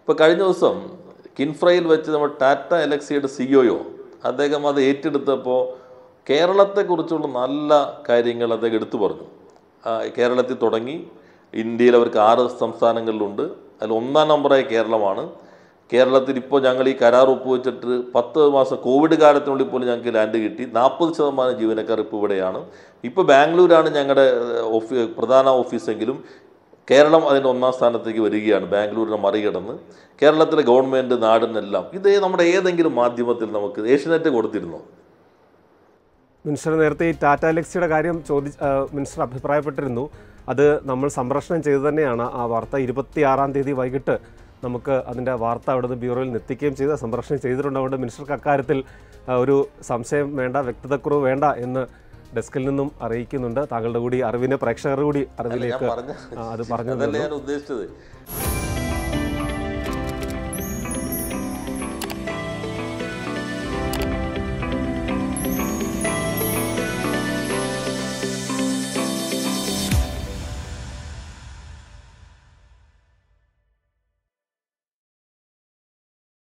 ഇപ്പോൾ കഴിഞ്ഞ ദിവസം കിൻഫ്രയിൽ വെച്ച് നമ്മൾ ടാറ്റ എലക്സിയുടെ സിഇഒയോ അദ്ദേഹം അത് ഏറ്റെടുത്തപ്പോൾ കേരളത്തെക്കുറിച്ചുള്ള നല്ല കാര്യങ്ങൾ അദ്ദേഹം എടുത്തു പറഞ്ഞു ആ, കേരളത്തിൽ തുടങ്ങി ഇന്ത്യയിൽ അവർക്ക് ആറ് സംസ്ഥാനങ്ങളിലുണ്ട് അതിൽ ഒന്നാം നമ്പറായി കേരളമാണ് കേരളത്തിൽ ഇപ്പോൾ ഞങ്ങൾ ഈ കരാർ ഒപ്പുവെച്ചിട്ട് പത്ത് മാസം കോവിഡ് കാലത്തിനുള്ളിൽ പോലും ഞങ്ങൾക്ക് ലാൻഡ് കിട്ടി നാൽപ്പത് ശതമാനം ജീവനക്കാർ ഇപ്പോൾ ഇവിടെയാണ് ഇപ്പോൾ ബാംഗ്ലൂരാണ് ഞങ്ങളുടെ ഓഫീ പ്രധാന ഓഫീസെങ്കിലും കേരളം അതിൻ്റെ ഒന്നാം സ്ഥാനത്തേക്ക് വരികയാണ് ബാംഗ്ലൂരിനെ മറികടന്ന് കേരളത്തിലെ ഗവൺമെൻറ് നാടിനെല്ലാം ഇത് നമ്മുടെ ഏതെങ്കിലും മാധ്യമത്തിൽ നമുക്ക് ഏഷ്യനെറ്റ് കൊടുത്തിരുന്നോ മിനിസ്റ്റർ നേരത്തെ ഈ ടാറ്റ എലക്സിയുടെ കാര്യം ചോദി ആ, മിനിസ്റ്റർ അഭിപ്രായപ്പെട്ടിരുന്നു അത് നമ്മൾ സംപ്രേഷണം ചെയ്തു തന്നെയാണ് ആ വാർത്ത ഇരുപത്തിയാറാം തീയതി വൈകിട്ട് നമുക്ക് അതിൻ്റെ വാർത്ത അവിടെ നിന്ന് ബ്യൂറോയിൽ നിന്ന് എത്തിക്കുകയും ചെയ്ത് സംപ്രേഷണം ചെയ്തിട്ടുണ്ട് അതുകൊണ്ട് മിനിസ്റ്റർക്ക് അക്കാര്യത്തിൽ ആ, ഒരു സംശയം വേണ്ട വ്യക്തതക്കുറവ് വേണ്ട എന്ന് ഡെസ്കിൽ നിന്നും അറിയിക്കുന്നുണ്ട് താങ്കളുടെ കൂടി അറിവിന് പ്രേക്ഷകരുടെ കൂടി അറിവിലേക്ക് പറഞ്ഞ ആ, അത് പറഞ്ഞു അതല്ല ഞാൻ ഉദ്ദേശിച്ചത്